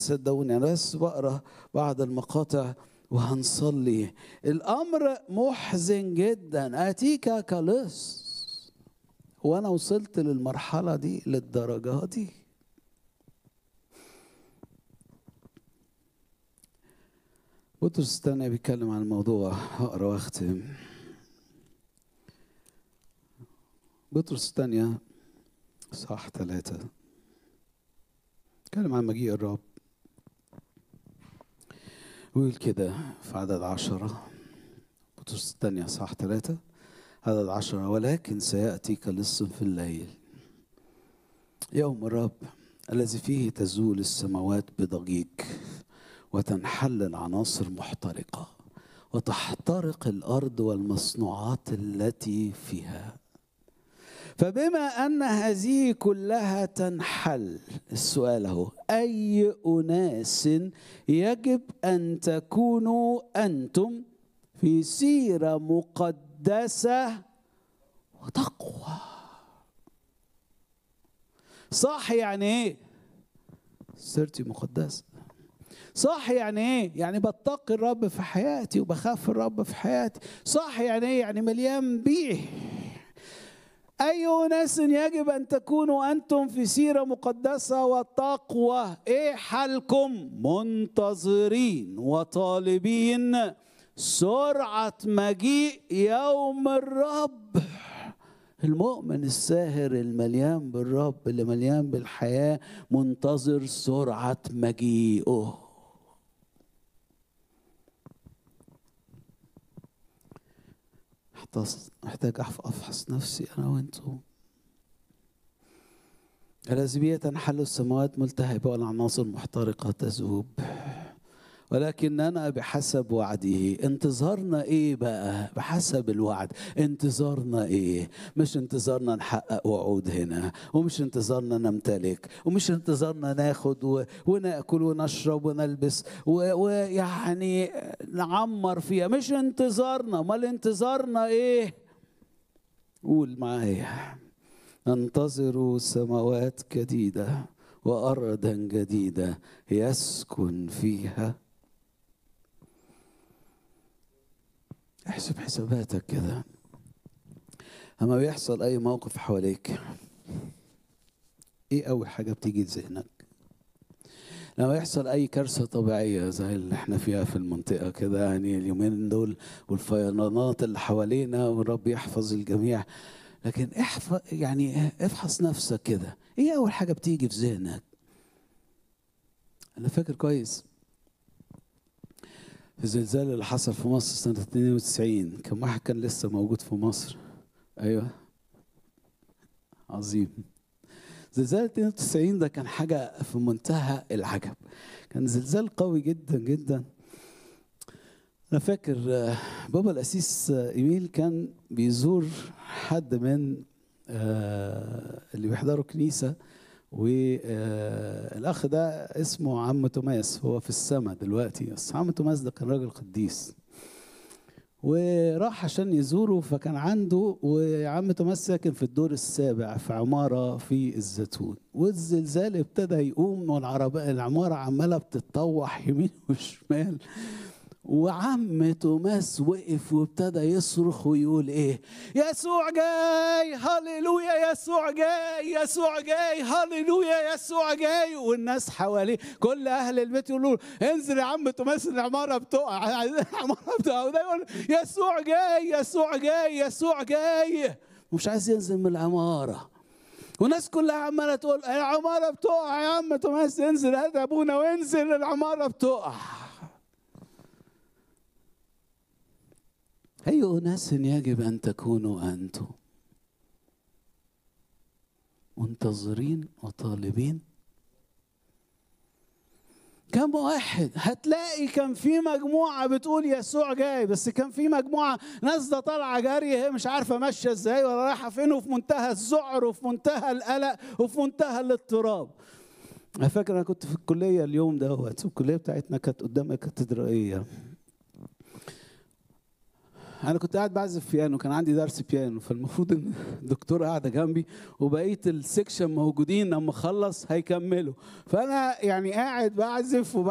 صدقوني انا بس بقرا بعض المقاطع وهنصلي الامر محزن جدا اتيكا كالس وانا وصلت للمرحله دي للدرجه دي بطرس الثانية بيتكلم عن الموضوع هقرا واختم بطرس الثانية صح ثلاثة اتكلم عن مجيء الرب ويقول كده في عدد عشرة بطرس الثانية صح ثلاثة عدد عشرة ولكن سيأتي كلص في الليل يوم الرب الذي فيه تزول السماوات بضجيج وتنحل العناصر محترقة وتحترق الأرض والمصنوعات التي فيها فبما أن هذه كلها تنحل السؤال هو أي أناس يجب أن تكونوا أنتم في سيرة مقدسة وتقوى صح يعني ايه سيرتي مقدسه صح يعني ايه يعني بتقي الرب في حياتي وبخاف الرب في حياتي صح يعني ايه يعني مليان بيه اي ناس يجب ان تكونوا انتم في سيره مقدسه وتقوى ايه حالكم منتظرين وطالبين سرعه مجيء يوم الرب المؤمن الساهر المليان بالرب اللي مليان بالحياه منتظر سرعه مجيئه محتاج افحص نفسي انا وانتم الذي تنحل السماوات ملتهبه والعناصر محترقه تذوب ولكننا بحسب وعده انتظارنا ايه بقى بحسب الوعد انتظارنا ايه مش انتظارنا نحقق وعود هنا ومش انتظارنا نمتلك ومش انتظارنا ناخد و... وناكل ونشرب ونلبس ويعني و... نعمر فيها مش انتظارنا امال انتظارنا ايه قول معايا ننتظر سماوات جديده وارضا جديده يسكن فيها احسب حساباتك كده اما بيحصل اي موقف حواليك ايه اول حاجه بتيجي لذهنك لما يحصل اي كارثه طبيعيه زي اللي احنا فيها في المنطقه كده يعني اليومين دول والفيضانات اللي حوالينا والرب يحفظ الجميع لكن احفظ يعني افحص نفسك كده ايه اول حاجه بتيجي في ذهنك انا فاكر كويس في الزلزال اللي حصل في مصر سنة 92 كم واحد كان لسه موجود في مصر أيوة عظيم زلزال 92 ده كان حاجة في منتهى العجب كان زلزال قوي جدا جدا أنا فاكر بابا الأسيس إيميل كان بيزور حد من اللي بيحضروا كنيسة والاخ ده اسمه عم توماس هو في السماء دلوقتي بس عم توماس ده كان راجل قديس وراح عشان يزوره فكان عنده وعم توماس ساكن في الدور السابع في عماره في الزيتون والزلزال ابتدى يقوم والعربية العماره عماله بتتطوح يمين وشمال وعم توماس وقف وابتدى يصرخ ويقول ايه يسوع جاي هللويا يسوع جاي يسوع جاي هللويا يسوع جاي والناس حواليه كل اهل البيت يقولوا انزل يا عم توماس العماره بتقع العماره بتقع وده يقول يسوع جاي يسوع جاي يسوع جاي ومش عايز ينزل من العماره والناس كلها عماله تقول العماره بتقع يا عم توماس انزل هات ابونا وانزل العماره بتقع أي أناس يجب أن تكونوا أنتم منتظرين وطالبين كم واحد هتلاقي كان في مجموعة بتقول يسوع جاي بس كان في مجموعة ناس ده طالعة جارية هي مش عارفة ماشية ازاي ولا رايحة فين وفي منتهى الذعر وفي منتهى القلق وفي منتهى الاضطراب أنا فاكر أنا كنت في الكلية اليوم دوت الكلية بتاعتنا كانت قدام الكاتدرائية انا كنت قاعد بعزف بيانو كان عندي درس بيانو فالمفروض ان الدكتوره قاعده جنبي وبقيه السكشن موجودين لما اخلص هيكملوا فانا يعني قاعد بعزف